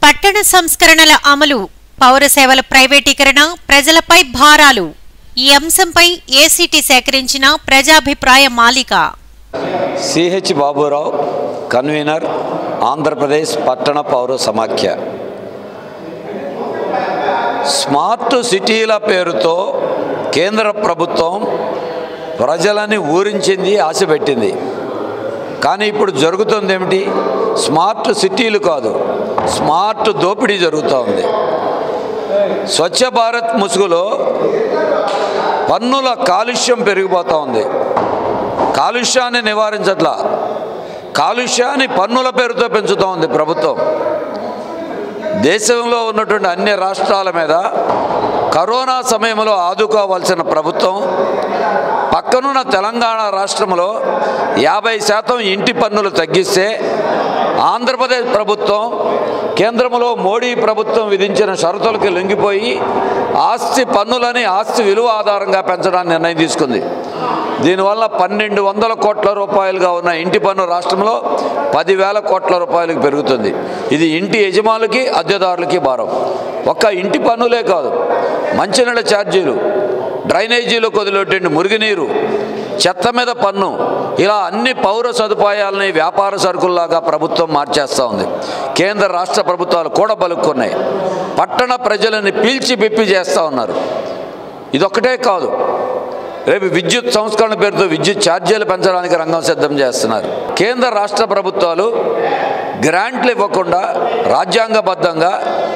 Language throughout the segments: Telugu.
పట్టణ సంస్కరణల అమలు పౌర సేవల ప్రైవేటీకరణ ప్రజలపై భారాలు ఈ అంశంపై ఏసీటీ సేకరించిన ప్రజాభిప్రాయ మాలిక సిహెచ్ బాబురావు కన్వీనర్ ఆంధ్రప్రదేశ్ పట్టణ పౌర సమాఖ్య స్మార్ట్ సిటీల పేరుతో కేంద్ర ప్రభుత్వం ప్రజలని ఊరించింది ఆశ పెట్టింది కానీ ఇప్పుడు జరుగుతుంది ఏమిటి స్మార్ట్ సిటీలు కాదు స్మార్ట్ దోపిడీ జరుగుతూ ఉంది స్వచ్ఛ భారత్ ముసుగులో పన్నుల కాలుష్యం పెరిగిపోతూ ఉంది కాలుష్యాన్ని నివారించట్లా కాలుష్యాన్ని పన్నుల పేరుతో పెంచుతూ ఉంది ప్రభుత్వం దేశంలో ఉన్నటువంటి అన్ని రాష్ట్రాల మీద కరోనా సమయంలో ఆదుకోవాల్సిన ప్రభుత్వం పక్కనున్న తెలంగాణ రాష్ట్రంలో యాభై శాతం ఇంటి పన్నులు తగ్గిస్తే ఆంధ్రప్రదేశ్ ప్రభుత్వం కేంద్రంలో మోడీ ప్రభుత్వం విధించిన షరతులకు లొంగిపోయి ఆస్తి పన్నులని ఆస్తి విలువ ఆధారంగా పెంచడానికి నిర్ణయం తీసుకుంది దీనివల్ల పన్నెండు వందల కోట్ల రూపాయలుగా ఉన్న ఇంటి పన్ను రాష్ట్రంలో పదివేల కోట్ల రూపాయలకు పెరుగుతుంది ఇది ఇంటి యజమానులకి అద్దెదారులకి భారం ఒక్క ఇంటి పన్నులే కాదు మంచినీళ్ళ ఛార్జీలు డ్రైనేజీలో కొదిలేటువంటి మురుగునీరు చెత్త మీద పన్ను ఇలా అన్ని పౌర సదుపాయాలని వ్యాపార సరుకుల్లాగా ప్రభుత్వం మార్చేస్తూ ఉంది కేంద్ర రాష్ట్ర ప్రభుత్వాలు కూడా బలుక్కున్నాయి పట్టణ ప్రజలని పీల్చి బిప్పి చేస్తూ ఉన్నారు ఇదొక్కటే కాదు రేపు విద్యుత్ సంస్కరణ పేరుతో విద్యుత్ ఛార్జీలు పెంచడానికి రంగం సిద్ధం చేస్తున్నారు కేంద్ర రాష్ట్ర ప్రభుత్వాలు గ్రాంట్లు ఇవ్వకుండా రాజ్యాంగబద్ధంగా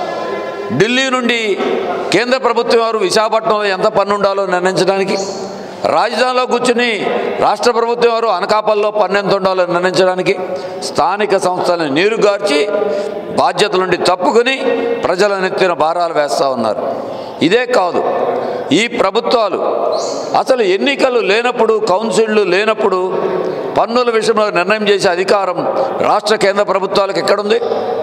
ఢిల్లీ నుండి కేంద్ర ప్రభుత్వం వారు విశాఖపట్నంలో ఎంత పన్ను ఉండాలో నిర్ణయించడానికి రాజధానిలో కూర్చుని రాష్ట్ర ప్రభుత్వం వారు అనకాపల్లో పన్ను ఎంత ఉండాలో నిర్ణయించడానికి స్థానిక సంస్థలను నీరుగార్చి బాధ్యతల నుండి తప్పుకుని ప్రజల నెత్తిన భారాలు వేస్తూ ఉన్నారు ఇదే కాదు ఈ ప్రభుత్వాలు అసలు ఎన్నికలు లేనప్పుడు కౌన్సిళ్ళు లేనప్పుడు పన్నుల విషయంలో నిర్ణయం చేసే అధికారం రాష్ట్ర కేంద్ర ప్రభుత్వాలకు ఎక్కడుంది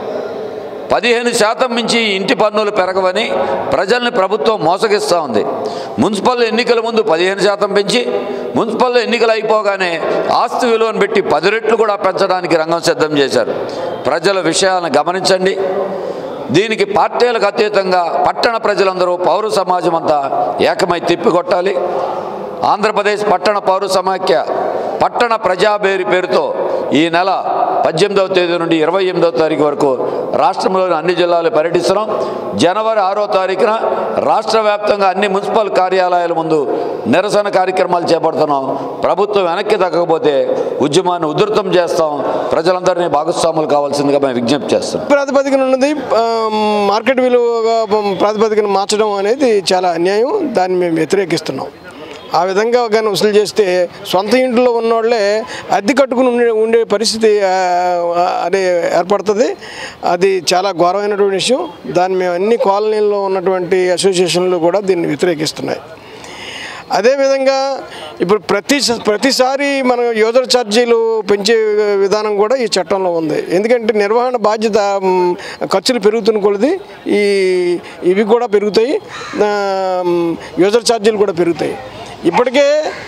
పదిహేను శాతం మించి ఇంటి పన్నులు పెరగవని ప్రజల్ని ప్రభుత్వం మోసగిస్తూ ఉంది మున్సిపల్ ఎన్నికల ముందు పదిహేను శాతం పెంచి మున్సిపల్ ఎన్నికలు అయిపోగానే ఆస్తి విలువను పెట్టి పది రెట్లు కూడా పెంచడానికి రంగం సిద్ధం చేశారు ప్రజల విషయాలను గమనించండి దీనికి పార్టీలకు అతీతంగా పట్టణ ప్రజలందరూ పౌర సమాజం అంతా ఏకమై తిప్పికొట్టాలి ఆంధ్రప్రదేశ్ పట్టణ పౌర సమాఖ్య పట్టణ ప్రజాబేరి పేరుతో ఈ నెల పద్దెనిమిదవ తేదీ నుండి ఇరవై ఎనిమిదవ తారీఖు వరకు రాష్ట్రంలోని అన్ని జిల్లాలు పర్యటిస్తున్నాం జనవరి ఆరో తారీఖున రాష్ట్ర వ్యాప్తంగా అన్ని మున్సిపల్ కార్యాలయాల ముందు నిరసన కార్యక్రమాలు చేపడుతున్నాం ప్రభుత్వం వెనక్కి తగ్గకపోతే ఉద్యమాన్ని ఉధృతం చేస్తాం ప్రజలందరినీ భాగస్వాములు కావాల్సిందిగా మేము విజ్ఞప్తి చేస్తాం ప్రాతిపదికన ఉన్నది ఆ, మార్కెట్ విలువగా ప్రాతిపదికన మార్చడం అనేది చాలా అన్యాయం దాన్ని మేము వ్యతిరేకిస్తున్నాం ఆ విధంగా కానీ వసూలు చేస్తే సొంత ఇంట్లో ఉన్నోళ్ళే అద్దె కట్టుకుని ఉండే ఉండే పరిస్థితి ఆ, ఆ, అది ఏర్పడుతుంది అది చాలా ఘోరమైనటువంటి విషయం దాన్ని మేము అన్ని కాలనీల్లో ఉన్నటువంటి అసోసియేషన్లు కూడా దీన్ని వ్యతిరేకిస్తున్నాయి అదేవిధంగా ఇప్పుడు ప్రతి ప్రతిసారి మన యూజర్ ఛార్జీలు పెంచే విధానం కూడా ఈ చట్టంలో ఉంది ఎందుకంటే నిర్వహణ బాధ్యత మ్, ఖర్చులు పెరుగుతున్న కొలది ఈ ఇవి కూడా పెరుగుతాయి ఆ, మ్, యూజర్ ఛార్జీలు కూడా పెరుగుతాయి ఇప్పటికే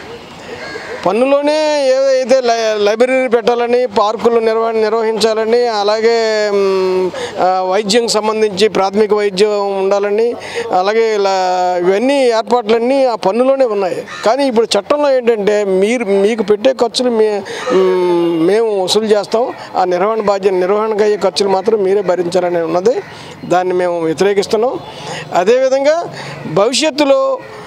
పన్నులోనే ఏదైతే లై లైబ్రరీ పెట్టాలని పార్కులు నిర్వహణ నిర్వహించాలని అలాగే మ్, ఆ, వైద్యం సంబంధించి ప్రాథమిక వైద్యం ఉండాలని అలాగే ఇలా ఇవన్నీ ఏర్పాట్లన్నీ ఆ పన్నులోనే ఉన్నాయి కానీ ఇప్పుడు చట్టంలో ఏంటంటే మీరు మీకు పెట్టే ఖర్చులు మే మ్, మేము వసూలు చేస్తాం ఆ నిర్వహణ బాధ్యత నిర్వహణకు అయ్యే ఖర్చులు మాత్రం మీరే భరించాలని ఉన్నది దాన్ని మేము వ్యతిరేకిస్తున్నాం అదేవిధంగా భవిష్యత్తులో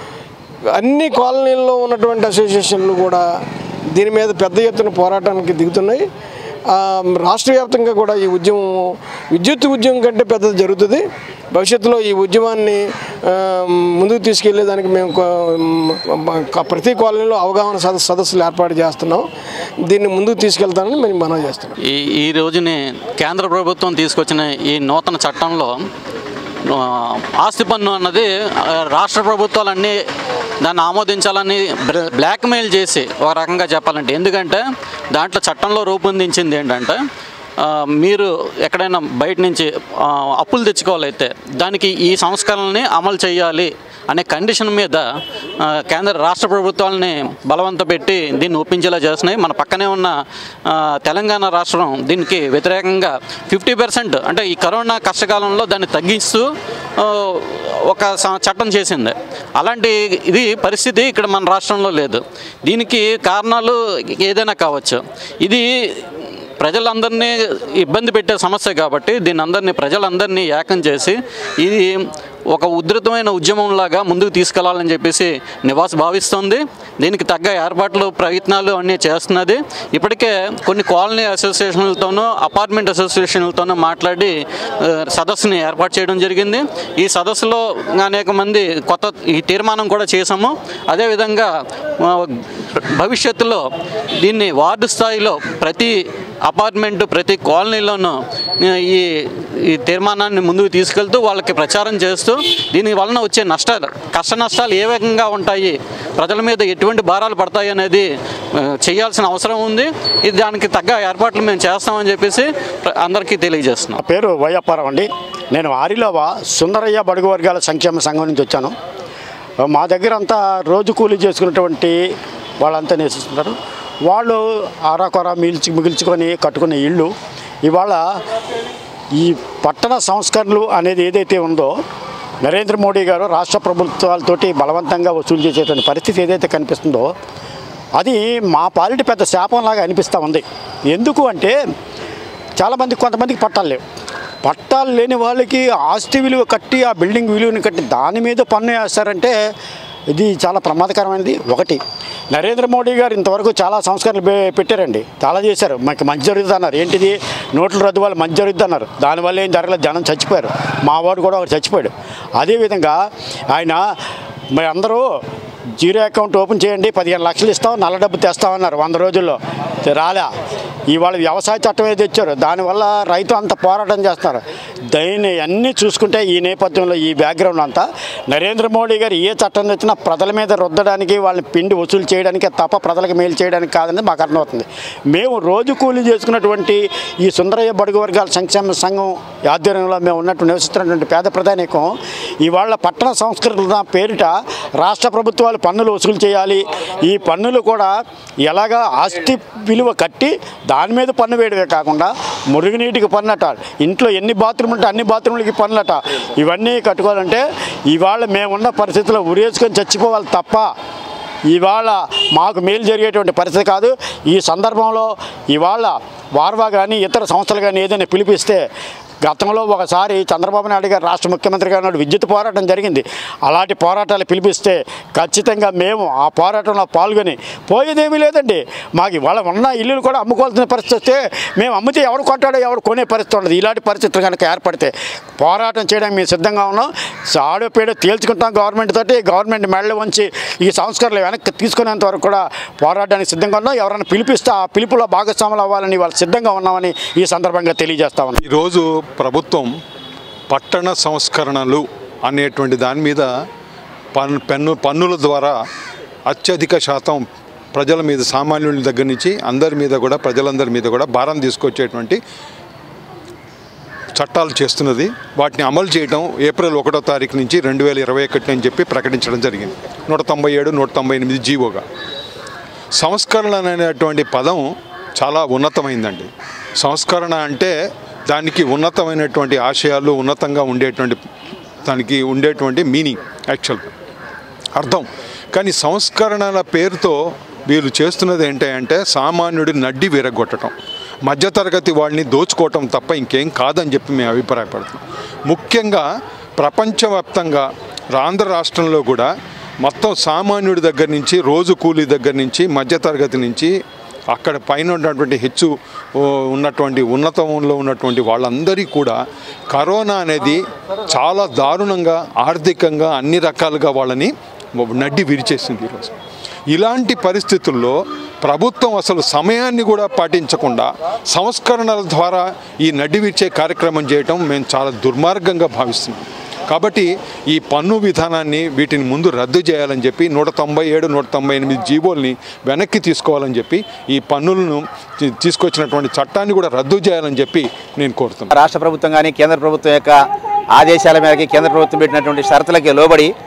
అన్ని కాలనీల్లో ఉన్నటువంటి అసోసియేషన్లు కూడా దీని మీద పెద్ద ఎత్తున పోరాటానికి దిగుతున్నాయి ఆ, రాష్ట్ర వ్యాప్తంగా కూడా ఈ ఉద్యమం విద్యుత్ ఉద్యమం కంటే పెద్దది జరుగుతుంది భవిష్యత్తులో ఈ ఉద్యమాన్ని ఆ, ముందుకు తీసుకెళ్లేదానికి మేము కొ- ప్రతి కాలనీలో అవగాహన సదస్సు సదస్సులు ఏర్పాటు చేస్తున్నాం దీన్ని ముందుకు తీసుకెళ్తానని మేము మనవి చేస్తున్నాం ఈ ఈ రోజుని కేంద్ర ప్రభుత్వం తీసుకొచ్చిన ఈ నూతన చట్టంలో ఆ, ఆస్తి పన్ను అన్నది ఆ, రాష్ట్ర ప్రభుత్వాలన్నీ దాన్ని ఆమోదించాలని బ్ర- బ్లాక్మెయిల్ చేసి ఒక రకంగా చెప్పాలంటే ఎందుకంటే దాంట్లో చట్టంలో రూపొందించింది ఏంటంటే ఆ, మీరు ఎక్కడైనా బయట నుంచి ఆ, అప్పులు తెచ్చుకోవాలైతే దానికి ఈ సంస్కరణల్ని అమలు చేయాలి అనే కండిషన్ మీద ఆ, కేంద్ర రాష్ట్ర ప్రభుత్వాలని బలవంత పెట్టి దీన్ని ఒప్పించేలా చేస్తున్నాయి మన పక్కనే ఉన్న ఆ, తెలంగాణ రాష్ట్రం దీనికి వ్యతిరేకంగా ఫిఫ్టీ పర్సెంట్ అంటే ఈ కరోనా కష్టకాలంలో దాన్ని తగ్గిస్తూ ఆ, ఒక స- చట్టం చేసింది అలాంటి ఇది పరిస్థితి ఇక్కడ మన రాష్ట్రంలో లేదు దీనికి కారణాలు ఏదైనా కావచ్చు ఇది ప్రజలందరినీ ఇబ్బంది పెట్టే సమస్య కాబట్టి దీన్ని అందరినీ ప్రజలందరినీ ఏకం చేసి ఇది ఒక ఉధృతమైన ఉద్యమంలాగా ముందుకు తీసుకెళ్లాలని చెప్పేసి నివాస్ భావిస్తుంది దీనికి తగ్గ ఏర్పాట్లు ప్రయత్నాలు అన్నీ చేస్తున్నది ఇప్పటికే కొన్ని కాలనీ అసోసియేషన్లతోనూ అపార్ట్మెంట్ అసోసియేషన్లతోనూ మాట్లాడి ఆ, సదస్సుని ఏర్పాటు చేయడం జరిగింది ఈ సదస్సులో అనేక మంది కొత్త ఈ తీర్మానం కూడా చేశాము అదేవిధంగా ఆ, భవిష్యత్తులో దీన్ని వార్డు స్థాయిలో ప్రతి అపార్ట్మెంట్ ప్రతి కాలనీలోనూ ఆ, ఈ ఈ తీర్మానాన్ని ముందుకు తీసుకెళ్తూ వాళ్ళకి ప్రచారం చేస్తూ దీని వలన వచ్చే నష్టాలు కష్ట నష్టాలు ఏ విధంగా ఉంటాయి ప్రజల మీద ఎటువంటి భారాలు పడతాయి అనేది ఆ, చేయాల్సిన అవసరం ఉంది ఇది దానికి తగ్గ ఏర్పాట్లు మేము చేస్తామని చెప్పేసి ప్ర- అందరికీ తెలియజేస్తున్నాం నా పేరు వైయప్పారావు అండి నేను ఆరిలోవ సుందరయ్య బడుగు వర్గాల సంక్షేమ సంఘం నుంచి వచ్చాను మా దగ్గర అంతా రోజు కూలీ చేసుకున్నటువంటి వాళ్ళంతా నివసిస్తున్నారు వాళ్ళు ఆరాకొర మిగిల్చి మిగిల్చుకొని కట్టుకునే ఇళ్ళు ఇవాళ ఈ పట్టణ సంస్కరణలు అనేది ఏదైతే ఉందో నరేంద్ర మోడీ గారు రాష్ట్ర ప్రభుత్వాలతోటి బలవంతంగా వసూలు చేసేటువంటి పరిస్థితి ఏదైతే కనిపిస్తుందో అది మా పాలిటి పెద్ద శాపంలాగా అనిపిస్తూ ఉంది ఎందుకు అంటే చాలామంది కొంతమందికి పట్టాలు లేవు పట్టాలు లేని వాళ్ళకి ఆస్తి విలువ కట్టి ఆ బిల్డింగ్ విలువని కట్టి దాని మీద పన్ను వేస్తారంటే ఇది చాలా ప్రమాదకరమైనది ఒకటి నరేంద్ర మోడీ గారు ఇంతవరకు చాలా సంస్కరణలు పె- పెట్టారండి చాలా చేశారు మాకు మంచి జరుగుతుంది అన్నారు ఏంటిది నోట్ల రద్దు వల్ల మంచి జరుగుతుంది అన్నారు దానివల్ల ఏం జరగలేదు జనం చచ్చిపోయారు మా వాడు కూడా ఒకటి చచ్చిపోయాడు అదేవిధంగా ఆయన మరి అందరూ జీరో అకౌంట్ ఓపెన్ చేయండి పదిహేను లక్షలు ఇస్తాం నల్ల డబ్బు తెస్తామన్నారు వంద రోజుల్లో రాలే ఇవాళ వ్యవసాయ చట్టం ఏది తెచ్చారు దానివల్ల రైతు అంత పోరాటం చేస్తున్నారు దీన్ని అన్నీ చూసుకుంటే ఈ నేపథ్యంలో ఈ బ్యాక్గ్రౌండ్ అంతా నరేంద్ర మోడీ గారు ఏ చట్టం తెచ్చినా ప్రజల మీద రుద్దడానికి వాళ్ళని పిండి వసూలు చేయడానికి తప్ప ప్రజలకు మేలు చేయడానికి కాదని మాకు అర్థమవుతుంది మేము రోజు కూలీ చేసుకున్నటువంటి ఈ సుందరయ్య బడుగు వర్గాల సంక్షేమ సంఘం ఆధ్వర్యంలో మేము ఉన్నట్టు నివసిస్తున్నటువంటి పేద ప్రధానికం ఇవాళ పట్టణ సంస్కృతుల పేరిట రాష్ట్ర ప్రభుత్వాలు పన్నులు వసూలు చేయాలి ఈ పన్నులు కూడా ఎలాగా ఆస్తి విలువ కట్టి దాని మీద పన్ను వేయడమే కాకుండా మురుగునీటికి పన్నట ఇంట్లో ఎన్ని బాత్రూమ్ ఉంటే అన్ని బాత్రూమ్లకి పన్నులట ఇవన్నీ కట్టుకోవాలంటే ఇవాళ మేమున్న పరిస్థితుల్లో ఉరేసుకొని చచ్చిపోవాలి తప్ప ఇవాళ మాకు మేలు జరిగేటువంటి పరిస్థితి కాదు ఈ సందర్భంలో ఇవాళ వార్వా కానీ ఇతర సంస్థలు కానీ ఏదైనా పిలిపిస్తే గతంలో ఒకసారి చంద్రబాబు నాయుడు గారు రాష్ట్ర ముఖ్యమంత్రిగా ఉన్నాడు విద్యుత్ పోరాటం జరిగింది అలాంటి పోరాటాలు పిలిపిస్తే ఖచ్చితంగా మేము ఆ పోరాటంలో పాల్గొని పోయేదేమీ లేదండి మాకు ఇవాళ ఉన్న ఇల్లులు కూడా అమ్ముకోవాల్సిన పరిస్థితి వస్తే మేము అమ్మితే ఎవరు కొంటాడో ఎవరు కొనే పరిస్థితి ఉండదు ఇలాంటి పరిస్థితులు కనుక ఏర్పడితే పోరాటం చేయడానికి మేము సిద్ధంగా ఉన్నాం సాడో పేడో తేల్చుకుంటాం గవర్నమెంట్ తోటి గవర్నమెంట్ మెడలు వంచి ఈ సంస్కరణలు వెనక్కి తీసుకునేంత వరకు కూడా పోరాటానికి సిద్ధంగా ఉన్నాం ఎవరైనా పిలిపిస్తే ఆ పిలుపులో భాగస్వాములు అవ్వాలని వాళ్ళు సిద్ధంగా ఉన్నామని ఈ సందర్భంగా తెలియజేస్తా ఉన్నాం ఈరోజు ప్రభుత్వం పట్టణ సంస్కరణలు అనేటువంటి దాని మీద పన్ను పెన్ను పన్నుల ద్వారా అత్యధిక శాతం ప్రజల మీద సామాన్యుల దగ్గర నుంచి అందరి మీద కూడా ప్రజలందరి మీద కూడా భారం తీసుకొచ్చేటువంటి చట్టాలు చేస్తున్నది వాటిని అమలు చేయడం ఏప్రిల్ ఒకటో తారీఖు నుంచి రెండు వేల ఇరవై ఒకటి అని చెప్పి ప్రకటించడం జరిగింది నూట తొంభై ఏడు నూట తొంభై ఎనిమిది జీవోగా సంస్కరణ అనేటువంటి పదం చాలా ఉన్నతమైందండి సంస్కరణ అంటే దానికి ఉన్నతమైనటువంటి ఆశయాలు ఉన్నతంగా ఉండేటువంటి దానికి ఉండేటువంటి మీనింగ్ యాక్చువల్గా అర్థం కానీ సంస్కరణల పేరుతో వీళ్ళు చేస్తున్నది ఏంటంటే సామాన్యుడి నడ్డి విరగొట్టడం మధ్యతరగతి వాళ్ళని దోచుకోవటం తప్ప ఇంకేం కాదని చెప్పి మేము అభిప్రాయపడుతున్నాం ముఖ్యంగా ప్రపంచవ్యాప్తంగా ఆంధ్ర రాష్ట్రంలో కూడా మొత్తం సామాన్యుడి దగ్గర నుంచి రోజు కూలీ దగ్గర నుంచి మధ్యతరగతి నుంచి అక్కడ పైన ఉన్నటువంటి హెచ్చు ఓ, ఉన్నటువంటి ఉన్నతంలో ఉన్నటువంటి వాళ్ళందరికీ కూడా కరోనా అనేది చాలా దారుణంగా ఆర్థికంగా అన్ని రకాలుగా వాళ్ళని నడ్డి విరిచేసింది ఈరోజు ఇలాంటి పరిస్థితుల్లో ప్రభుత్వం అసలు సమయాన్ని కూడా పాటించకుండా సంస్కరణల ద్వారా ఈ నడ్డి విరిచే కార్యక్రమం చేయటం మేము చాలా దుర్మార్గంగా భావిస్తున్నాం కాబట్టి ఈ పన్ను విధానాన్ని వీటిని ముందు రద్దు చేయాలని చెప్పి నూట తొంభై ఏడు నూట తొంభై ఎనిమిది జీవోల్ని వెనక్కి తీసుకోవాలని చెప్పి ఈ పన్నులను తీ- తీసుకొచ్చినటువంటి చట్టాన్ని కూడా రద్దు చేయాలని చెప్పి నేను కోరుతున్నాను రాష్ట్ర ప్రభుత్వం కానీ కేంద్ర ప్రభుత్వం యొక్క ఆదేశాల మేరకు కేంద్ర ప్రభుత్వం పెట్టినటువంటి షరతులకి లోబడి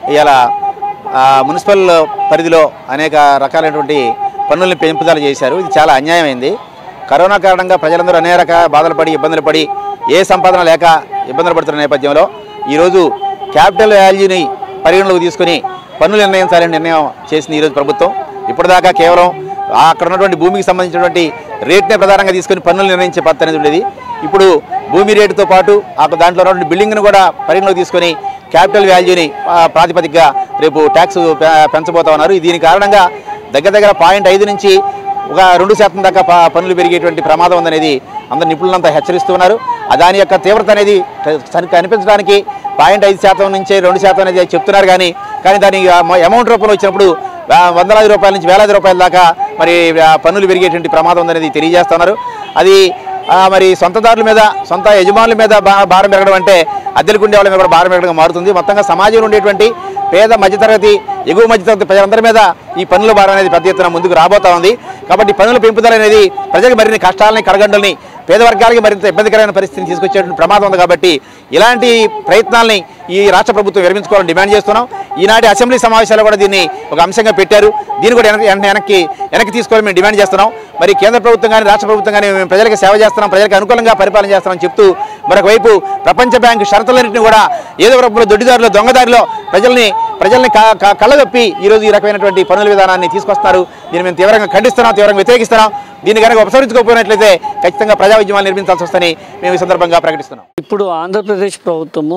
ఇలా మున్సిపల్ పరిధిలో అనేక రకాలైనటువంటి పన్నుల్ని పెంపుదల చేశారు ఇది చాలా అన్యాయమైంది కరోనా కారణంగా ప్రజలందరూ అనేక రకాల బాధలు పడి ఇబ్బందులు పడి ఏ సంపాదన లేక ఇబ్బందులు పడుతున్న నేపథ్యంలో ఈరోజు క్యాపిటల్ వాల్యూని పరిగణలోకి తీసుకుని పన్నులు నిర్ణయించాలని నిర్ణయం చేసింది ఈరోజు ప్రభుత్వం ఇప్పటిదాకా కేవలం ఆ అక్కడ ఉన్నటువంటి భూమికి సంబంధించినటువంటి రేట్నే ప్రధానంగా తీసుకుని పన్నులు నిర్ణయించే పద్ధతి అనేది ఉండేది ఇప్పుడు భూమి రేటుతో పాటు ఆ దాంట్లో ఉన్నటువంటి బిల్డింగ్ను కూడా పరిగణలోకి తీసుకొని క్యాపిటల్ వాల్యూని ఆ, ప్రాతిపదికగా రేపు ట్యాక్స్ పె- పెంచబోతా ఉన్నారు దీని కారణంగా దగ్గర దగ్గర పాయింట్ ఐదు నుంచి ఒక రెండు శాతం దాకా ప- పన్నులు పెరిగేటువంటి ప్రమాదం ఉందనేది అందరు నిపుణులంతా హెచ్చరిస్తున్నారు ఆ దాని యొక్క తీవ్రత అనేది కని- కనిపించడానికి పాయింట్ ఐదు శాతం నుంచి రెండు శాతం అనేది చెప్తున్నారు కానీ కానీ దాని అమౌంట్ రూపంలో వచ్చినప్పుడు ఆ, వందలాది రూపాయల నుంచి వేలాది రూపాయల దాకా మరి ఆ, పన్నులు పెరిగేటువంటి ప్రమాదం ఉందనేది తెలియజేస్తున్నారు అది ఆ, మరి సొంతదారుల మీద సొంత యజమానుల మీద భా- భారం పెరగడం అంటే అద్దెలకు ఉండే వాళ్ళ మీద కూడా భారం పెరగడం మారుతుంది మొత్తంగా సమాజంలో ఉండేటువంటి పేద మధ్యతరగతి ఎగువ మధ్యతరగతి ప్రజలందరి మీద ఈ పన్నుల భారం అనేది పెద్ద ఎత్తున ముందుకు రాబోతా ఉంది కాబట్టి పన్నుల పెంపుదల అనేది ప్రజలకు మరిన్ని కష్టాలని కడగండల్ని పేద వర్గాలకి మరింత ఇబ్బందికరమైన పరిస్థితిని తీసుకొచ్చేటువంటి ప్రమాదం ఉంది కాబట్టి ఇలాంటి ప్రయత్నాల్ని ఈ రాష్ట్ర ప్రభుత్వం విరమించుకోవాలని డిమాండ్ చేస్తున్నాం ఈనాటి అసెంబ్లీ సమావేశాల్లో కూడా దీన్ని ఒక అంశంగా పెట్టారు దీన్ని కూడా వెనక్కి వెనక్కి- వెనక్కి వెనక్కి తీసుకోవాలని మేము డిమాండ్ చేస్తున్నాం మరి కేంద్ర ప్రభుత్వం కానీ రాష్ట్ర ప్రభుత్వం కానీ మేము ప్రజలకు సేవ చేస్తున్నాం ప్రజలకు అనుకూలంగా పరిపాలన చేస్తున్నాం చెప్తూ మరొక వైపు ప్రపంచ బ్యాంకు షరతులన్నింటినీ కూడా ఏదో రూపంలో దొడ్డిదారిలో దొంగదారిలో ప్రజల్ని ప్రజల్ని క- క- కళ్ళగప్పి ఈరోజు ఈ రకమైనటువంటి పనుల విధానాన్ని తీసుకొస్తున్నారు దీన్ని మేము తీవ్రంగా ఖండిస్తున్నాం తీవ్రంగా వ్యతిరేకిస్తున్నాం దీన్ని కనుక ఉపసరించుకోకపోయినట్లయితే ఖచ్చితంగా ప్రజా ఉద్యమాలు నిర్మించాల్సి వస్తుందని మేము ఈ సందర్భంగా ప్రకటిస్తున్నాం ఇప్పుడు ఆంధ్రప్రదేశ్ ప్రభుత్వము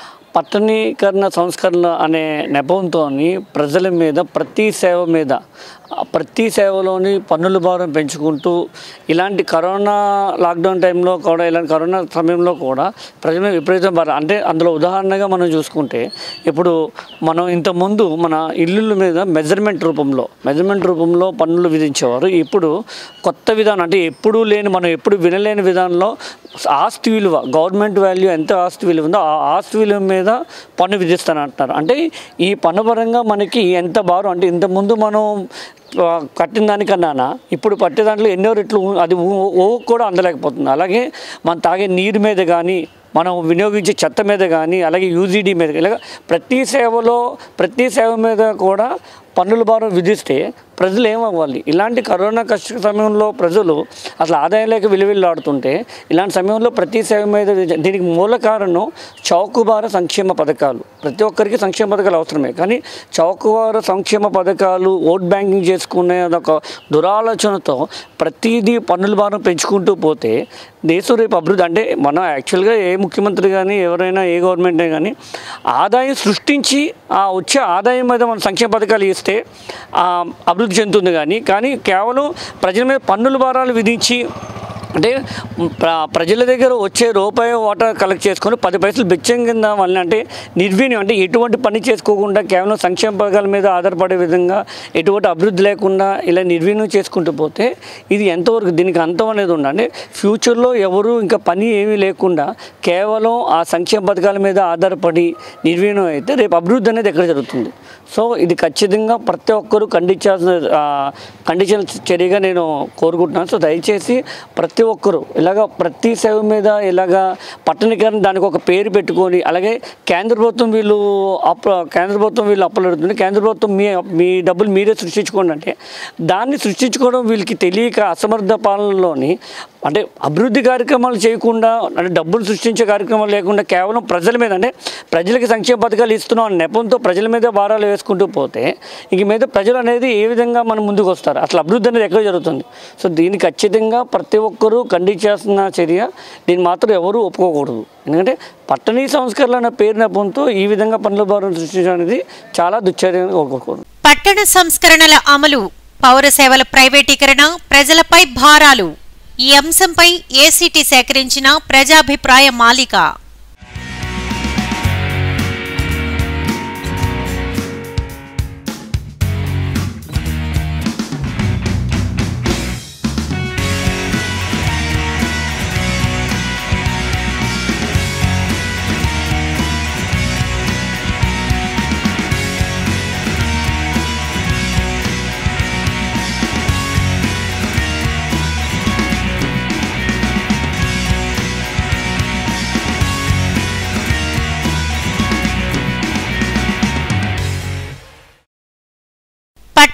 పట్టణీకరణ సంస్కరణ అనే నెపంతో ప్రజల మీద ప్రతి సేవ మీద ఆ ప్రతి సేవలోని పన్నుల భారం పెంచుకుంటూ ఇలాంటి కరోనా లాక్డౌన్ టైంలో కూడా ఇలాంటి కరోనా సమయంలో కూడా ప్రజల మీద విపరీతం భారం అంటే అందులో ఉదాహరణగా మనం చూసుకుంటే ఇప్పుడు మనం ఇంతకుముందు మన ఇల్లుల మీద మెజర్మెంట్ రూపంలో మెజర్మెంట్ రూపంలో పన్నులు విధించేవారు ఇప్పుడు కొత్త విధానం అంటే ఎప్పుడూ లేని మనం ఎప్పుడు వినలేని విధానంలో ఆస్తి విలువ గవర్నమెంట్ వాల్యూ ఎంత ఆస్తి విలువ ఉందో ఆ ఆస్తి విలువ మీద పన్ను విధిస్తానంటున్నారు అంటే ఈ పన్ను పరంగా మనకి ఎంత భారం అంటే ఇంతకుముందు మనం ఆ, కట్టిన దానికన్నా ఇప్పుడు పట్టే దాంట్లో ఎన్నో రెట్లు ఊ- అది ఊ- ఓ కూడా అందలేకపోతుంది అలాగే మనం తాగే నీరు మీద కానీ మనం వినియోగించే చెత్త మీద కానీ అలాగే యూజీడీ మీద ఇలాగ ప్రతి సేవలో ప్రతి సేవ మీద కూడా పన్నుల భారం విధిస్తే ప్రజలు ఏమవ్వాలి ఇలాంటి కరోనా కష్ట సమయంలో ప్రజలు అసలు ఆదాయం లేక విలువిల్లాడుతుంటే ఇలాంటి సమయంలో ప్రతి సేవ మీద విధి- దీనికి మూల కారణం చౌకబార సంక్షేమ పథకాలు ప్రతి ఒక్కరికి సంక్షేమ పథకాలు అవసరమే కానీ చౌకబార సంక్షేమ పథకాలు ఓట్ బ్యాంకింగ్ చేసుకునే ఒక దురాలోచనతో ప్రతిదీ పన్నుల భారం పెంచుకుంటూ పోతే దేశం రేపు అభివృద్ధి అంటే మనం యాక్చువల్గా ఏ ముఖ్యమంత్రి కానీ ఎవరైనా ఏ గవర్నమెంట్ కానీ ఆదాయం సృష్టించి ఆ వచ్చే ఆదాయం మీద మనం సంక్షేమ పథకాలు ఇస్తే ఆ, అభివృద్ధి చెందుతుంది కానీ కానీ కేవలం ప్రజల మీద పన్నుల భారాలు విధించి అంటే ప్ర ప్రజల దగ్గర వచ్చే రూపాయి వాటర్ కలెక్ట్ చేసుకొని పది పైసలు బిచ్చం కింద వల్ల అంటే నిర్వీణ్యం అంటే ఎటువంటి పని చేసుకోకుండా కేవలం సంక్షేమ పథకాల మీద ఆధారపడే విధంగా ఎటువంటి అభివృద్ధి లేకుండా ఇలా నిర్వీణ్యం చేసుకుంటూ పోతే ఇది ఎంతవరకు దీనికి అంతం అనేది ఉండండి ఫ్యూచర్లో ఎవరు ఇంకా పని ఏమీ లేకుండా కేవలం ఆ సంక్షేమ పథకాల మీద ఆధారపడి నిర్వీణ్యం అయితే రేపు అభివృద్ధి అనేది ఎక్కడ జరుగుతుంది సో ఇది ఖచ్చితంగా ప్రతి ఒక్కరూ ఖండించాల్సిన ఆ, ఖండించాల్సిన చర్యగా నేను కోరుకుంటున్నాను సో దయచేసి ప్రతి ఒక్కరూ ఇలాగ ప్రతి సేవ మీద ఇలాగ పట్టణీకరణ దానికి ఒక పేరు పెట్టుకొని అలాగే కేంద్ర ప్రభుత్వం వీళ్ళు అప్ కేంద్ర ప్రభుత్వం వీళ్ళు అప్పులు అడుగుతుంది కేంద్ర ప్రభుత్వం మీ మీ డబ్బులు మీరే సృష్టించుకోండి అంటే దాన్ని సృష్టించుకోవడం వీళ్ళకి తెలియక అసమర్థ పాలనలోని అంటే అభివృద్ధి కార్యక్రమాలు చేయకుండా అంటే డబ్బులు సృష్టించే కార్యక్రమాలు లేకుండా కేవలం ప్రజల మీద అంటే ప్రజలకి సంక్షేమ పథకాలు ఇస్తున్నాం అనే నెపంతో ప్రజల మీద భారాలు వేసుకుంటూ పోతే ఇంక మీద ప్రజలు అనేది ఏ విధంగా మనం ముందుకు వస్తారు అసలు అభివృద్ధి అనేది ఎక్కడ జరుగుతుంది సో దీన్ని ఖచ్చితంగా ప్రతి ఒక్కరూ ఖండించాల్సిన చర్య దీన్ని మాత్రం ఎవరూ ఒప్పుకోకూడదు ఎందుకంటే పట్టణీ సంస్కరణలు అనే పేరు నెపంతో ఈ విధంగా పనుల భారం సృష్టించడం అనేది చాలా దుశ్చర్యంగా ఒప్పుకోకూడదు పట్టణ సంస్కరణల అమలు పౌర సేవల ప్రైవేటీకరణ ప్రజలపై భారాలు ఈ అంశంపై ఏసీటీ సేకరించిన ప్రజాభిప్రాయ మాలిక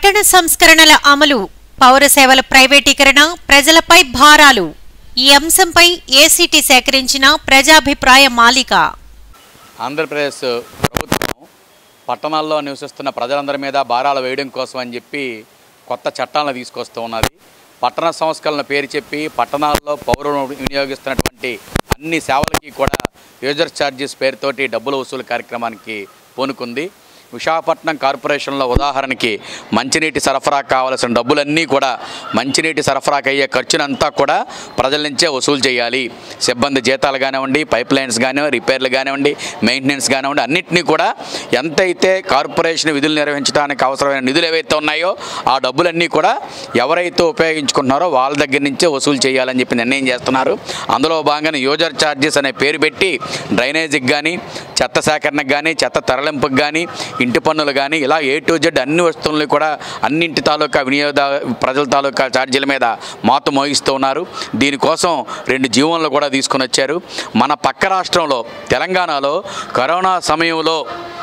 పట్టణ సంస్కరణల అమలు పౌర సేవల ప్రైవేటీకరణ ప్రజలపై భారాలు ఈ అంశంపై ఏసీటీ సేకరించిన ప్రజాభిప్రాయ మాలిక ఆంధ్రప్రదేశ్ ప్రభుత్వం పట్టణాల్లో నివసిస్తున్న ప్రజలందరి మీద భారాలు వేయడం కోసం అని చెప్పి కొత్త చట్టాలను తీసుకొస్తూ ఉన్నది పట్టణ సంస్కరణ పేరు చెప్పి పట్టణాల్లో పౌరులు వినియోగిస్తున్నటువంటి అన్ని సేవలకి కూడా యూజర్ ఛార్జెస్ పేరుతోటి డబ్బుల వసూలు కార్యక్రమానికి పూనుకుంది విశాఖపట్నం కార్పొరేషన్లో ఉదాహరణకి మంచినీటి సరఫరా కావాల్సిన డబ్బులన్నీ కూడా మంచినీటి సరఫరాకి అయ్యే ఖర్చునంతా కూడా ప్రజల నుంచే వసూలు చేయాలి సిబ్బంది జీతాలు కానివ్వండి పైప్ లైన్స్ కానివ్వండి రిపేర్లు కానివ్వండి మెయింటెనెన్స్ కానివ్వండి అన్నింటినీ కూడా ఎంతైతే కార్పొరేషన్ విధులు నిర్వహించడానికి అవసరమైన నిధులు ఏవైతే ఉన్నాయో ఆ డబ్బులన్నీ కూడా ఎవరైతే ఉపయోగించుకుంటున్నారో వాళ్ళ దగ్గర నుంచే వసూలు చేయాలని చెప్పి నిర్ణయం చేస్తున్నారు అందులో భాగంగా యూజర్ ఛార్జెస్ అనే పేరు పెట్టి డ్రైనేజీకి కానీ చెత్త సేకరణకు కానీ చెత్త తరలింపుకి కానీ ఇంటి పన్నులు కానీ ఇలా ఏ టు జెడ్ అన్ని వస్తువులను కూడా అన్నింటి తాలూకా వినియోగ ప్రజల తాలూకా ఛార్జీల మీద మాత మోగిస్తూ ఉన్నారు దీనికోసం రెండు జీవోన్లు కూడా తీసుకొని వచ్చారు మన పక్క రాష్ట్రంలో తెలంగాణలో కరోనా సమయంలో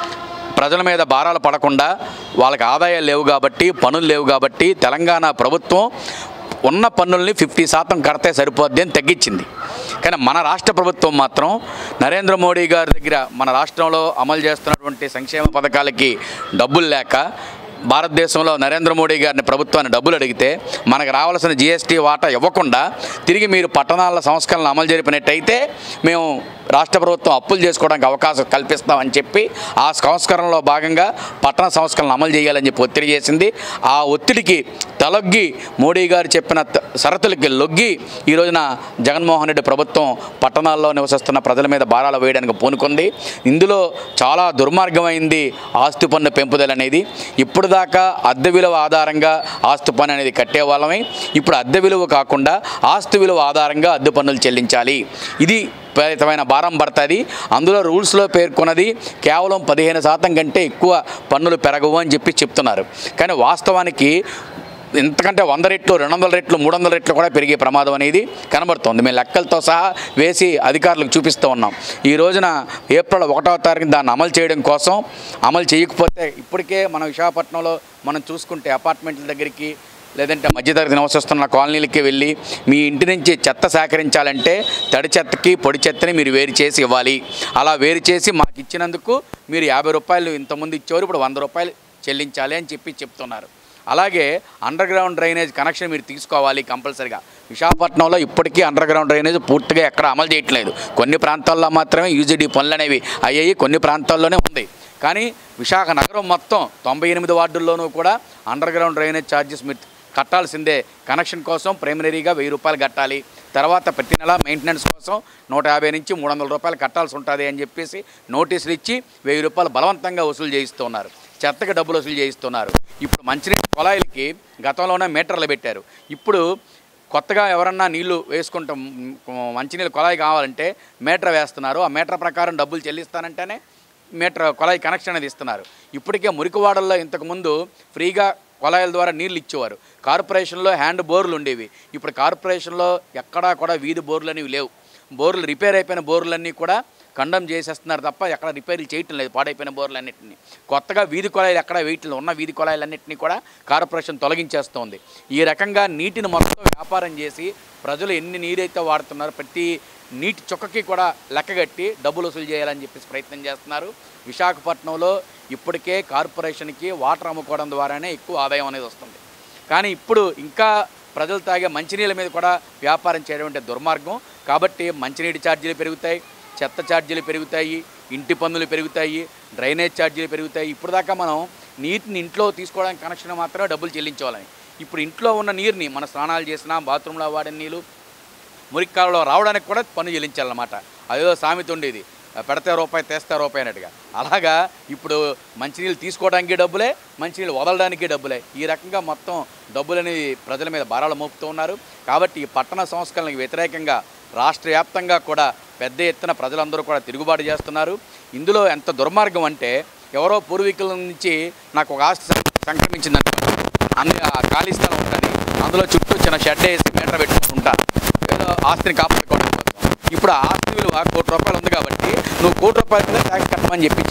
ప్రజల మీద భారాలు పడకుండా వాళ్ళకి ఆదాయాలు లేవు కాబట్టి పనులు లేవు కాబట్టి తెలంగాణ ప్రభుత్వం ఉన్న పన్నుల్ని ఫిఫ్టీ శాతం కడితే సరిపోద్ది అని తగ్గించింది కానీ మన రాష్ట్ర ప్రభుత్వం మాత్రం నరేంద్ర మోడీ గారి దగ్గర మన రాష్ట్రంలో అమలు చేస్తున్నటువంటి సంక్షేమ పథకాలకి డబ్బులు లేక భారతదేశంలో నరేంద్ర మోడీ గారిని ప్రభుత్వాన్ని డబ్బులు అడిగితే మనకు రావాల్సిన జీఎస్టీ వాటా ఇవ్వకుండా తిరిగి మీరు పట్టణాల సంస్కరణలు అమలు జరిపినట్టయితే మేము రాష్ట్ర ప్రభుత్వం అప్పులు చేసుకోవడానికి అవకాశం కల్పిస్తామని చెప్పి ఆ సంస్కరణలో భాగంగా పట్టణ సంస్కరణలు అమలు చేయాలని చెప్పి ఒత్తిడి చేసింది ఆ ఒత్తిడికి తలొగ్గి మోడీ గారు చెప్పిన త- షరతులకి లొగ్గి ఈ రోజున జగన్మోహన్ రెడ్డి ప్రభుత్వం పట్టణాల్లో నివసిస్తున్న ప్రజల మీద భారాలు వేయడానికి పూనుకుంది ఇందులో చాలా దుర్మార్గమైంది ఆస్తి పన్ను పెంపుదల అనేది ఇప్పుడు దాకా అద్దె విలువ ఆధారంగా ఆస్తి పన్ను అనేది కట్టేవాళ్ళమే ఇప్పుడు అద్దె విలువ కాకుండా ఆస్తి విలువ ఆధారంగా అద్దె పన్నులు చెల్లించాలి ఇది విపరీతమైన భారం పడుతుంది అందులో రూల్స్లో పేర్కొన్నది కేవలం పదిహేను శాతం కంటే ఎక్కువ పన్నులు పెరగవు అని చెప్పి చెప్తున్నారు కానీ వాస్తవానికి ఎంతకంటే వంద రెట్లు రెండు వందల రెట్లు మూడు వందల రెట్లు కూడా పెరిగే ప్రమాదం అనేది కనబడుతోంది మేము లెక్కలతో సహా వేసి అధికారులకు చూపిస్తూ ఉన్నాం ఈ రోజున ఏప్రిల్ ఒకటవ తారీఖున దాన్ని అమలు చేయడం కోసం అమలు చేయకపోతే ఇప్పటికే మన విశాఖపట్నంలో మనం చూసుకుంటే అపార్ట్మెంట్ల దగ్గరికి లేదంటే మధ్యతరగతి నివసిస్తున్న కాలనీలకి వెళ్ళి మీ ఇంటి నుంచి చెత్త సేకరించాలంటే తడి చెత్తకి పొడి చెత్తని మీరు వేరు చేసి ఇవ్వాలి అలా వేరు చేసి మాకు ఇచ్చినందుకు మీరు యాభై రూపాయలు ఇంతకుముందు ఇచ్చేవారు ఇప్పుడు వంద రూపాయలు చెల్లించాలి అని చెప్పి చెప్తున్నారు అలాగే అండర్ గ్రౌండ్ డ్రైనేజ్ కనెక్షన్ మీరు తీసుకోవాలి కంపల్సరిగా విశాఖపట్నంలో ఇప్పటికీ అండర్ గ్రౌండ్ డ్రైనేజ్ పూర్తిగా ఎక్కడ అమలు చేయట్లేదు కొన్ని ప్రాంతాల్లో మాత్రమే యూజీడీ పనులు అనేవి అయ్యాయి కొన్ని ప్రాంతాల్లోనే ఉంది కానీ విశాఖ నగరం మొత్తం తొంభై ఎనిమిది వార్డుల్లోనూ కూడా అండర్ గ్రౌండ్ డ్రైనేజ్ ఛార్జెస్ మీరు కట్టాల్సిందే కనెక్షన్ కోసం ప్రైమరీగా వెయ్యి రూపాయలు కట్టాలి తర్వాత ప్రతి నెల మెయింటెనెన్స్ కోసం నూట యాభై నుంచి మూడు వందల రూపాయలు కట్టాల్సి ఉంటుంది అని చెప్పేసి నోటీసులు ఇచ్చి వెయ్యి రూపాయలు బలవంతంగా వసూలు చేయిస్తున్నారు చెత్తకి డబ్బులు వసూలు చేయిస్తున్నారు ఇప్పుడు మంచినీటి కుళాయిలకి గతంలోనే మీటర్లు పెట్టారు ఇప్పుడు కొత్తగా ఎవరన్నా నీళ్లు వేసుకుంటాం మ్, మంచినీళ్ళు కుళాయి కావాలంటే మీటర్ వేస్తున్నారు ఆ మీటర్ ప్రకారం డబ్బులు చెల్లిస్తానంటేనే మీటర్ కుళాయి కనెక్షన్ అనేది ఇస్తున్నారు ఇప్పటికే మురికివాడల్లో ఇంతకుముందు ఫ్రీగా కుళాయిల ద్వారా నీళ్ళు ఇచ్చేవారు కార్పొరేషన్లో హ్యాండ్ బోర్లు ఉండేవి ఇప్పుడు కార్పొరేషన్లో ఎక్కడా కూడా వీధి బోర్లు అనేవి లేవు బోర్లు రిపేర్ అయిపోయిన బోర్లన్నీ కూడా కండమ్ చేసేస్తున్నారు తప్ప ఎక్కడ రిపేర్లు చేయటం లేదు పాడైపోయిన బోర్లన్నింటినీ కొత్తగా వీధి కుళాయిలు ఎక్కడ వేయట్లేదు ఉన్న వీధి కుళాయిలన్నింటినీ కూడా కార్పొరేషన్ తొలగించేస్తోంది ఈ రకంగా నీటిని మొత్తం వ్యాపారం చేసి ప్రజలు ఎన్ని నీరైతే వాడుతున్నారో ప్రతి నీటి చుక్కకి కూడా లెక్కగట్టి డబ్బులు వసూలు చేయాలని చెప్పేసి ప్రయత్నం చేస్తున్నారు విశాఖపట్నంలో ఇప్పటికే కార్పొరేషన్కి వాటర్ అమ్ముకోవడం ద్వారానే ఎక్కువ ఆదాయం అనేది వస్తుంది కానీ ఇప్పుడు ఇంకా ప్రజలు తాగే మంచినీళ్ళ మీద కూడా వ్యాపారం చేయడం అంటే దుర్మార్గం కాబట్టి మంచినీటి ఛార్జీలు పెరుగుతాయి చెత్త ఛార్జీలు పెరుగుతాయి ఇంటి పన్నులు పెరుగుతాయి డ్రైనేజ్ ఛార్జీలు పెరుగుతాయి ఇప్పుడు దాకా మనం నీటిని ఇంట్లో తీసుకోవడానికి కనెక్షన్ మాత్రమే డబ్బులు చెల్లించాలని ఇప్పుడు ఇంట్లో ఉన్న నీరుని మన స్నానాలు చేసినా బాత్రూంలో వాడిన నీళ్ళు మురిక్కాలలో రావడానికి కూడా పన్ను చెల్లించాలన్నమాట అదేదో సామెత ఉండేది పెడితే రూపాయి తెస్తే రూపాయి అన్నట్టుగా అలాగా ఇప్పుడు మంచినీళ్ళు తీసుకోవడానికి డబ్బులే మంచినీళ్ళు వదలడానికి డబ్బులే ఈ రకంగా మొత్తం డబ్బులని ప్రజల మీద భారాలు మోపుతూ ఉన్నారు కాబట్టి ఈ పట్టణ సంస్కరణలకు వ్యతిరేకంగా రాష్ట్ర వ్యాప్తంగా కూడా పెద్ద ఎత్తున ప్రజలందరూ కూడా తిరుగుబాటు చేస్తున్నారు ఇందులో ఎంత దుర్మార్గం అంటే ఎవరో పూర్వీకుల నుంచి నాకు ఒక ఆస్తి సం- సంక్రమించిందంటే అన్ని ఆ ఖాళీ స్థలం ఉంటుంది అందులో చుట్టూ చిన్న షెడ్ వేసి మీటర్ పెట్టుకుంటా ఏదో ఆస్తిని కాపాడుకోవడం కోసం ఇప్పుడు ఆ ఆస్తి విలువ కోటి రూపాయలు ఉంది కాబట్టి నువ్వు కోటి రూపాయల మీద ట్యాక్స్ కట్టమని చెప్పి చెప్తాడు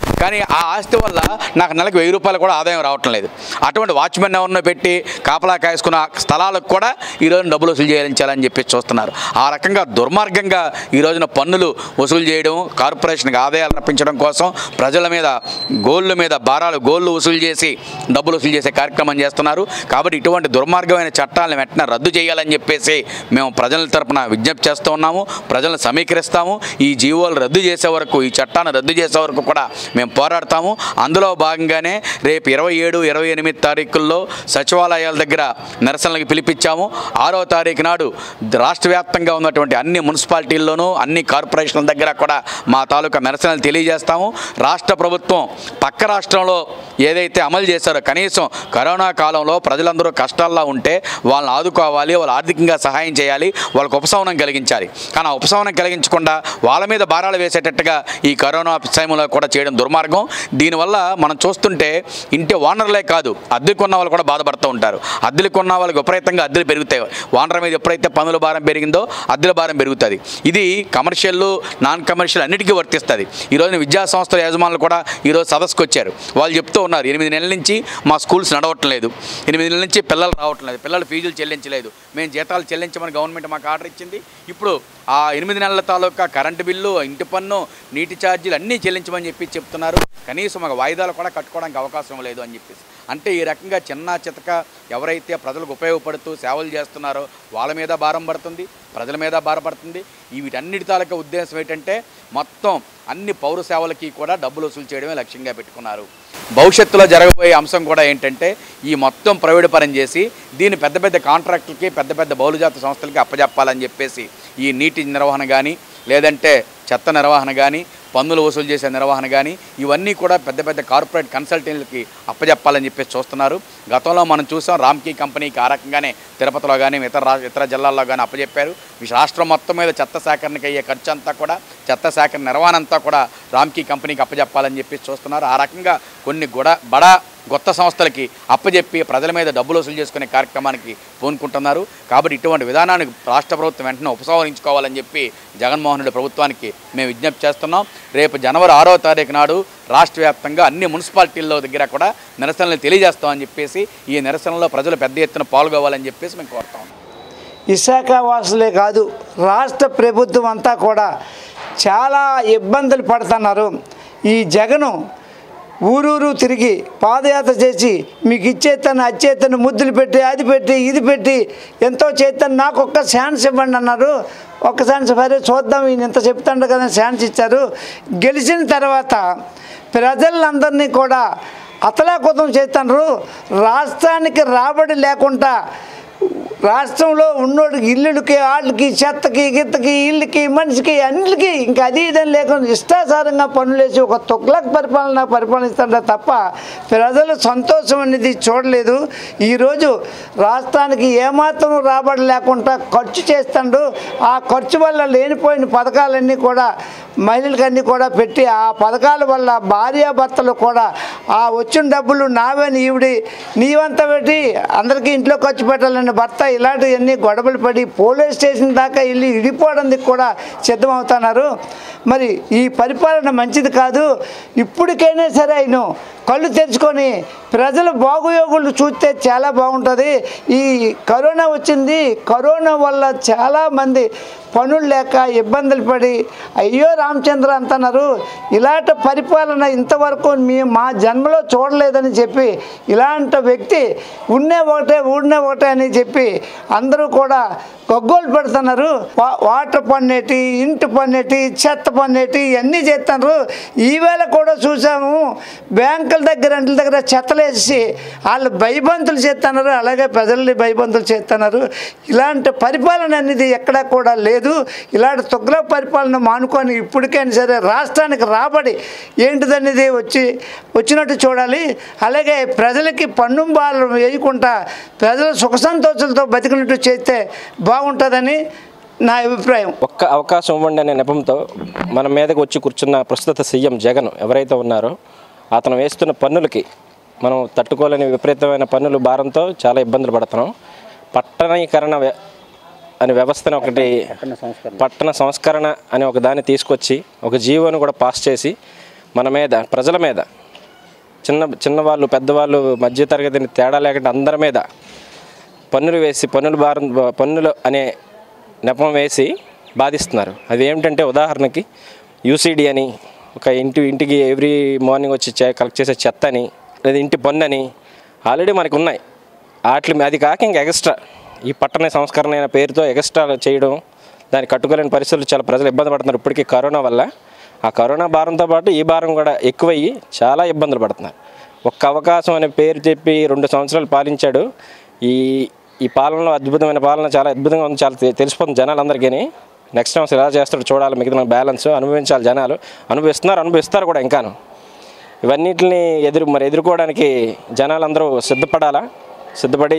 కానీ ఆ ఆస్తి వల్ల నాకు నెలకు వెయ్యి రూపాయలు కూడా ఆదాయం రావటం లేదు అటువంటి వాచ్మెన్ ఎవరినో పెట్టి కాపలా కాసుకున్న స్థలాలకు కూడా ఈరోజు డబ్బులు వసూలు చేయాలని చెప్పి చూస్తున్నారు ఆ రకంగా దుర్మార్గంగా ఈ రోజున పన్నులు వసూలు చేయడం కార్పొరేషన్కి ఆదాయాలు రప్పించడం కోసం ప్రజల మీద గోళ్ళ మీద భారాలు గోళ్ళు వసూలు చేసి డబ్బులు వసూలు చేసే కార్యక్రమం చేస్తున్నారు కాబట్టి ఇటువంటి దుర్మార్గమైన చట్టాలను వెంటనే రద్దు చేయాలని చెప్పేసి మేము ప్రజల తరపున విజ్ఞప్తి చేస్తూ ఉన్నాము ప్రజలను సమీకరిస్తాము ఈ జీవోలు రద్దు చేసే వరకు ఈ చట్టాన్ని రద్దు చేసే వరకు కూడా మేము పోరాడతాము అందులో భాగంగానే రేపు ఇరవై ఏడు ఇరవై ఎనిమిది తారీఖుల్లో సచివాలయాల దగ్గర నిరసనలకు పిలిపించాము ఆరో తారీఖు నాడు రాష్ట్ర వ్యాప్తంగా ఉన్నటువంటి అన్ని మున్సిపాలిటీల్లోనూ అన్ని కార్పొరేషన్ల దగ్గర కూడా మా తాలూకా నిరసనలు తెలియజేస్తాము రాష్ట్ర ప్రభుత్వం పక్క రాష్ట్రంలో ఏదైతే అమలు చేశారో కనీసం కరోనా కాలంలో ప్రజలందరూ కష్టాల్లో ఉంటే వాళ్ళని ఆదుకోవాలి వాళ్ళు ఆర్థికంగా సహాయం చేయాలి వాళ్ళకు ఉపశమనం కలిగించాలి కానీ ఆ ఉపశమనం కలిగించకుండా వాళ్ళ మీద భారాలు వేసేటట్టుగా ఈ కరోనా సమయంలో కూడా చేయడం దుర్మార్గం దీనివల్ల మనం చూస్తుంటే ఇంటి ఓనర్లే కాదు అద్దెకున్న వాళ్ళు కూడా బాధపడుతూ ఉంటారు అద్దెలకున్న వాళ్ళకి విపరీతంగా అద్దెలు పెరుగుతాయి ఓనర్ మీద ఎప్పుడైతే పన్నుల భారం పెరిగిందో అద్దెల భారం పెరుగుతుంది ఇది కమర్షియల్ నాన్ కమర్షియల్ అన్నిటికీ వర్తిస్తుంది ఈరోజు విద్యా సంస్థల యజమానులు కూడా ఈరోజు సదస్సుకు వచ్చారు వాళ్ళు చెప్తూ ఉన్నారు ఎనిమిది నెలల నుంచి మా స్కూల్స్ నడవటం లేదు ఎనిమిది నెలల నుంచి పిల్లలు రావటం లేదు పిల్లలు ఫీజులు చెల్లించలేదు మేము జీతాలు చెల్లించమని గవర్నమెంట్ మాకు ఆర్డర్ ఇచ్చింది ఇప్పుడు ఆ ఎనిమిది నెలల తాలూకా కరెంటు బిల్లు ఇంటి పన్ను నీటి ఛార్జీలు అన్నీ చెల్లించమని చెప్పి చెప్తున్నారు కనీసం మాకు వాయిదాలు కూడా కట్టుకోవడానికి అవకాశం లేదు అని చెప్పేసి అంటే ఈ రకంగా చిన్న చితక ఎవరైతే ప్రజలకు ఉపయోగపడుతూ సేవలు చేస్తున్నారో వాళ్ళ మీద భారం పడుతుంది ప్రజల మీద భారపడుతుంది ఈ వీటన్నిటి తాలూకా ఉద్దేశం ఏంటంటే మొత్తం అన్ని పౌర సేవలకి కూడా డబ్బులు వసూలు చేయడమే లక్ష్యంగా పెట్టుకున్నారు భవిష్యత్తులో జరగబోయే అంశం కూడా ఏంటంటే ఈ మొత్తం ప్రైవేట్ పరం చేసి దీన్ని పెద్ద పెద్ద కాంట్రాక్టులకి పెద్ద పెద్ద బహుళజాత సంస్థలకి అప్పజెప్పాలని చెప్పేసి ఈ నీటి నిర్వహణ కానీ లేదంటే చెత్త నిర్వహణ కానీ పన్నులు వసూలు చేసే నిర్వహణ కానీ ఇవన్నీ కూడా పెద్ద పెద్ద కార్పొరేట్ కన్సల్టెంట్లకి అప్పజెప్పాలని చెప్పేసి చూస్తున్నారు గతంలో మనం చూసాం రామ్కీ కంపెనీకి ఆ రకంగానే తిరుపతిలో కానీ ఇతర రా ఇతర జిల్లాల్లో కానీ అప్పజెప్పారు ఈ రాష్ట్రం మొత్తం మీద చెత్త సేకరణకి అయ్యే ఖర్చు అంతా కూడా చెత్త సేకరణ నిర్వహణ అంతా కూడా రామ్కీ కంపెనీకి అప్పజెప్పాలని చెప్పేసి చూస్తున్నారు ఆ రకంగా కొన్ని గుడ బడా కొత్త సంస్థలకి అప్పజెప్పి ప్రజల మీద డబ్బులు వసూలు చేసుకునే కార్యక్రమానికి పూనుకుంటున్నారు కాబట్టి ఇటువంటి విధానాన్ని రాష్ట్ర ప్రభుత్వం వెంటనే ఉపసంహరించుకోవాలని చెప్పి జగన్మోహన్ రెడ్డి ప్రభుత్వానికి మేము విజ్ఞప్తి చేస్తున్నాం రేపు జనవరి ఆరో తారీఖు నాడు రాష్ట్ర వ్యాప్తంగా అన్ని మున్సిపాలిటీల్లో దగ్గర కూడా నిరసనలు తెలియజేస్తామని చెప్పేసి ఈ నిరసనలో ప్రజలు పెద్ద ఎత్తున పాల్గొవాలని చెప్పేసి మేము కోరుతాం విశాఖ వాసులే కాదు రాష్ట్ర ప్రభుత్వం అంతా కూడా చాలా ఇబ్బందులు పడుతున్నారు ఈ జగను ఊరూరు తిరిగి పాదయాత్ర చేసి మీకు ఇచ్చేస్తాను అచ్చేస్తాను ముద్దులు పెట్టి అది పెట్టి ఇది పెట్టి ఎంతో చేస్తాను నాకు ఒక్క ఛాన్స్ ఇవ్వండి అన్నారు ఒక్క ఛాన్స్ సరే చూద్దాం ఈయన ఎంత చెప్తాడు కదా ఛాన్స్ ఇచ్చారు గెలిచిన తర్వాత ప్రజలందరినీ కూడా అతలాకుతం చేస్తున్నారు రాష్ట్రానికి రాబడి లేకుండా రాష్ట్రంలో ఉన్నోడికి ఇల్లులకి వాళ్ళకి చెత్తకి గిత్తకి ఇళ్ళకి మనిషికి అన్నిటికీ ఇంకా అది ఇదని లేకుండా ఇష్టాసారంగా పనులేసి ఒక తొక్లకు పరిపాలన పరిపాలిస్తాడే తప్ప ప్రజలు సంతోషం అనేది చూడలేదు ఈరోజు రాష్ట్రానికి ఏమాత్రం రాబడి లేకుండా ఖర్చు చేస్తాడు ఆ ఖర్చు వల్ల లేనిపోయిన పథకాలన్నీ కూడా మహిళలకన్నీ కూడా పెట్టి ఆ పథకాల వల్ల భార్యాభర్తలు కూడా ఆ వచ్చిన డబ్బులు నావని ఈవిడి నీవంతా పెట్టి అందరికీ ఇంట్లో ఖర్చు పెట్టాలని భర్త ఇలాంటివన్నీ గొడవలు పడి పోలీస్ స్టేషన్ దాకా వెళ్ళి ఇడిపోవడానికి కూడా సిద్ధమవుతున్నారు మరి ఈ పరిపాలన మంచిది కాదు ఇప్పటికైనా సరే ఆయన కళ్ళు తెరుచుకొని ప్రజల బాగుయోగులు చూస్తే చాలా బాగుంటుంది ఈ కరోనా వచ్చింది కరోనా వల్ల చాలామంది పనులు లేక ఇబ్బందులు పడి అయ్యో రామచంద్ర అంటున్నారు ఇలాంటి పరిపాలన ఇంతవరకు మీ మా జన్మలో చూడలేదని చెప్పి ఇలాంటి వ్యక్తి ఉన్నే ఒకటే ఊడినే ఒకటే అని చెప్పి అందరూ కూడా గగ్గోలు పెడుతున్నారు వా- వాటర్ పన్నేటి ఇంటి పన్నేటి చెత్త పన్నేటి ఇవన్నీ చేస్తున్నారు ఈవేళ కూడా చూసాము బ్యాంకుల దగ్గర ఇంటి దగ్గర చెత్తలేసి వాళ్ళు భయబంతులు చేస్తున్నారు అలాగే ప్రజల్ని భయబంతులు చేస్తున్నారు ఇలాంటి పరిపాలన అనేది ఎక్కడా కూడా లేదు ఇలాంటి తొగ్గుల పరిపాలన మానుకొని ఇప్పటికైనా సరే రాష్ట్రానికి రాబడి ఏంటిదనేది వచ్చి వచ్చినట్టు చూడాలి అలాగే ప్రజలకి పన్ను బాలు వేయకుండా ప్రజలు సుఖ సంతోషాలతో బతికినట్టు చేస్తే బాగుంటుందని నా అభిప్రాయం ఒక్క అవకాశం ఇవ్వండి అనే నెపంతో మన మీదకి వచ్చి కూర్చున్న ప్రస్తుత సీఎం జగన్ ఎవరైతే ఉన్నారో అతను వేస్తున్న పన్నులకి మనం తట్టుకోలేని విపరీతమైన పన్నుల భారంతో చాలా ఇబ్బందులు పడుతున్నాం పట్టణీకరణ వ్య- అనే వ్యవస్థను ఒకటి పట్టణ సంస్కరణ అనే ఒక దాన్ని తీసుకొచ్చి ఒక జీవోను కూడా పాస్ చేసి మన మీద ప్రజల మీద చిన్న చిన్నవాళ్ళు పెద్దవాళ్ళు మధ్యతరగతిని తేడా లేకుండా అందరి మీద పన్నులు వేసి పన్నులు భారం పన్నులు అనే నెపం వేసి బాధిస్తున్నారు అది ఏమిటంటే ఉదాహరణకి యూసీడీ అని ఒక ఇంటి ఇంటికి ఎవ్రీ మార్నింగ్ వచ్చి చే- కలెక్ట్ చేసే చెత్త అని లేదా ఇంటి పన్ను అని ఆల్రెడీ మనకు ఉన్నాయి వాటి అది కాక ఇంకా ఎక్స్ట్రా ఈ పట్టణ సంస్కరణ అయిన పేరుతో ఎక్స్ట్రా చేయడం దాన్ని కట్టుకోలేని పరిస్థితులు చాలా ప్రజలు ఇబ్బంది పడుతున్నారు ఇప్పటికీ కరోనా వల్ల ఆ కరోనా భారంతో పాటు ఈ భారం కూడా ఎక్కువయ్యి చాలా ఇబ్బందులు పడుతున్నారు ఒక్క అవకాశం అనే పేరు చెప్పి రెండు సంవత్సరాలు పాలించాడు ఈ ఈ పాలనలో అద్భుతమైన పాలన చాలా అద్భుతంగా ఉంది చాలా తె- తెలిసిపోతుంది జనాలందరికీ నెక్స్ట్ టైం అసలు ఎలా చేస్తాడో చూడాలి మిగతా బ్యాలెన్స్ అనుభవించాలి జనాలు అనుభవిస్తున్నారు అనుభవిస్తారు కూడా ఇంకాను ఇవన్నిటిని ఎదురు మరి ఎదుర్కోవడానికి జనాలందరూ సిద్ధపడాలా సిద్ధపడి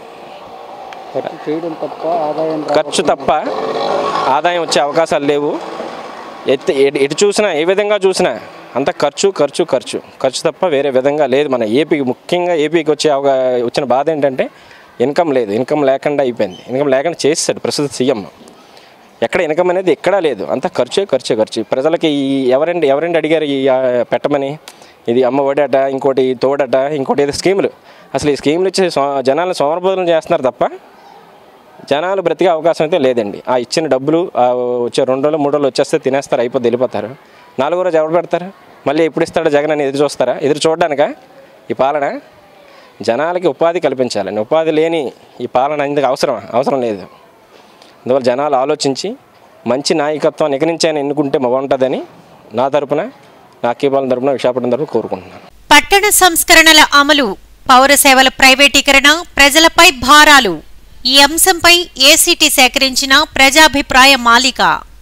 చేయడం తప్ప ఆదాయం ఖర్చు తప్ప ఆదాయం వచ్చే అవకాశాలు లేవు ఎత్తి ఎటు- ఎటు చూసినా ఏ విధంగా చూసినా అంత ఖర్చు ఖర్చు ఖర్చు ఖర్చు తప్ప వేరే విధంగా లేదు మన ఏపీకి ముఖ్యంగా ఏపీకి వచ్చే అవగా వచ్చిన బాధ ఏంటంటే ఇన్కమ్ లేదు ఇన్కమ్ లేకుండా అయిపోయింది ఇన్కమ్ లేకుండా చేస్తాడు ప్రస్తుత సీఎం ఎక్కడ ఇన్కమ్ అనేది ఎక్కడా లేదు అంతా ఖర్చే ఖర్చే ఖర్చు ప్రజలకి ఈ ఎవరండి ఎవరండి అడిగారు ఈ ఆ, పెట్టమని ఇది అమ్మ ఒడట ఇంకోటి తోడట ఇంకోటి ఏదో స్కీములు అసలు ఈ స్కీములు ఇచ్చి సో జనాలను సోమరబోధన చేస్తున్నారు తప్ప జనాలు బ్రతికే అవకాశం అయితే లేదండి ఆ ఇచ్చిన డబ్బులు ఆ వచ్చే రెండు రోజులు మూడు రోజులు వచ్చేస్తే తినేస్తారు అయిపోతే వెళ్ళిపోతారు నాలుగో రోజు ఎవరు పెడతారు మళ్ళీ ఎప్పుడు ఇస్తాడు జగన్ అని ఎదురు చూస్తారా ఎదురు చూడడానికా ఈ పాలన జనాలకి ఉపాధి కల్పించాలండి ఉపాధి లేని ఈ పాలన ఎందుకు అవసరం అవసరం లేదు అందువల్ల జనాలు ఆలోచించి మంచి నాయకత్వం ఇక నుంచి ఆయన ఎన్నుకుంటే బాగుంటుందని నా తరపున నా కీపాలన తరపున విశాఖపట్నం తరపున కోరుకుంటున్నాను పట్టణ సంస్కరణల అమలు పౌర సేవల ప్రైవేటీకరణ ప్రజలపై భారాలు ఈ అంశంపై ఏసీటీ సేకరించిన ప్రజాభిప్రాయ మాలిక